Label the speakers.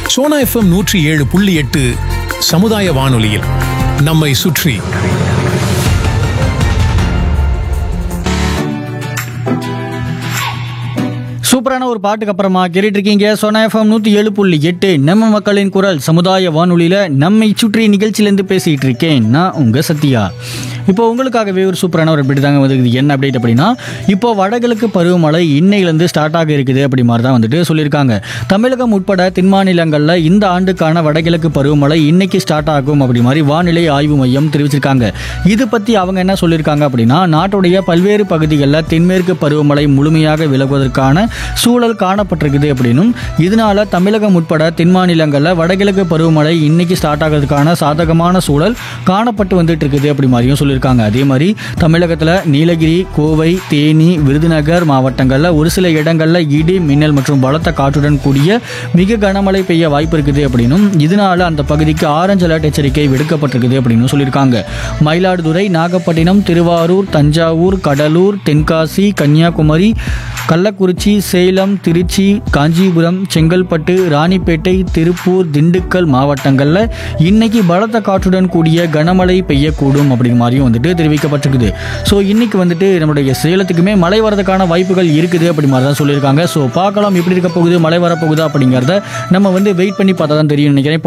Speaker 1: Sona FM நூற்றி ஏழு புள்ளி எட்டு சமுதாய வானொலியில் நம்மை சுற்றி
Speaker 2: சூப்பரான ஒரு பாட்டுக்கு அப்புறமா கேட்டுட்டு இருக்கீங்க சோனா எஃப்எம் நூற்றி ஏழு புள்ளி எட்டு நம்ம மக்களின் குரல் சமுதாய வானொலியில் நம்மை சுற்றி நிகழ்ச்சியிலேருந்து பேசிகிட்டு இருக்கேன் நான் உங்கள் சத்யா இப்போ உங்களுக்காகவே ஒரு சூப்பரான ஒரு அப்படி தாங்க வந்து என்ன அப்டேட் அப்படின்னா இப்போ வடகிழக்கு பருவமழை இன்னையிலேருந்து ஸ்டார்ட் ஆக இருக்குது அப்படி மாதிரி தான் வந்துட்டு சொல்லியிருக்காங்க தமிழகம் உட்பட தென் மாநிலங்களில் இந்த ஆண்டுக்கான வடகிழக்கு பருவமழை இன்னைக்கு ஸ்டார்ட் ஆகும் அப்படி மாதிரி வானிலை ஆய்வு மையம் தெரிவிச்சிருக்காங்க இது பற்றி அவங்க என்ன சொல்லியிருக்காங்க அப்படின்னா நாட்டுடைய பல்வேறு பகுதிகளில் தென்மேற்கு பருவமழை முழுமையாக விலகுவதற்கான சூழல் காணப்பட்டிருக்குது அப்படின்னும் இதனால தமிழகம் உட்பட தென் மாநிலங்களில் வடகிழக்கு பருவமழை இன்னைக்கு ஸ்டார்ட் ஆகிறதுக்கான சாதகமான சூழல் காணப்பட்டு வந்துட்டு இருக்குது அப்படி மாதிரியும் சொல்லியிருக்காங்க அதே மாதிரி தமிழகத்தில் நீலகிரி கோவை தேனி விருதுநகர் மாவட்டங்களில் ஒரு சில இடங்களில் இடி மின்னல் மற்றும் பலத்த காற்றுடன் கூடிய மிக கனமழை பெய்ய வாய்ப்பு இருக்குது அப்படின்னும் இதனால அந்த பகுதிக்கு ஆரஞ்சு அலர்ட் எச்சரிக்கை விடுக்கப்பட்டிருக்குது அப்படின்னு சொல்லியிருக்காங்க மயிலாடுதுறை நாகப்பட்டினம் திருவாரூர் தஞ்சாவூர் கடலூர் தென்காசி கன்னியாகுமரி கள்ளக்குறிச்சி சேலம் திருச்சி காஞ்சிபுரம் செங்கல்பட்டு ராணிப்பேட்டை திருப்பூர் திண்டுக்கல் மாவட்டங்களில் இன்னைக்கு பலத்த காற்றுடன் கூடிய கனமழை பெய்யக்கூடும் அப்படிங்கிற மாதிரியும் வந்துட்டு தெரிவிக்கப்பட்டிருக்குது ஸோ இன்னைக்கு வந்துட்டு நம்மளுடைய சேலத்துக்குமே மழை வரதுக்கான வாய்ப்புகள் இருக்குது அப்படி மாதிரி தான் சொல்லியிருக்காங்க ஸோ பார்க்கலாம் எப்படி இருக்க போகுது மழை வரப்போகுதா அப்படிங்கிறத நம்ம வந்து வெயிட் பண்ணி பார்த்தா தான் தெரியும் நினைக்கிறேன்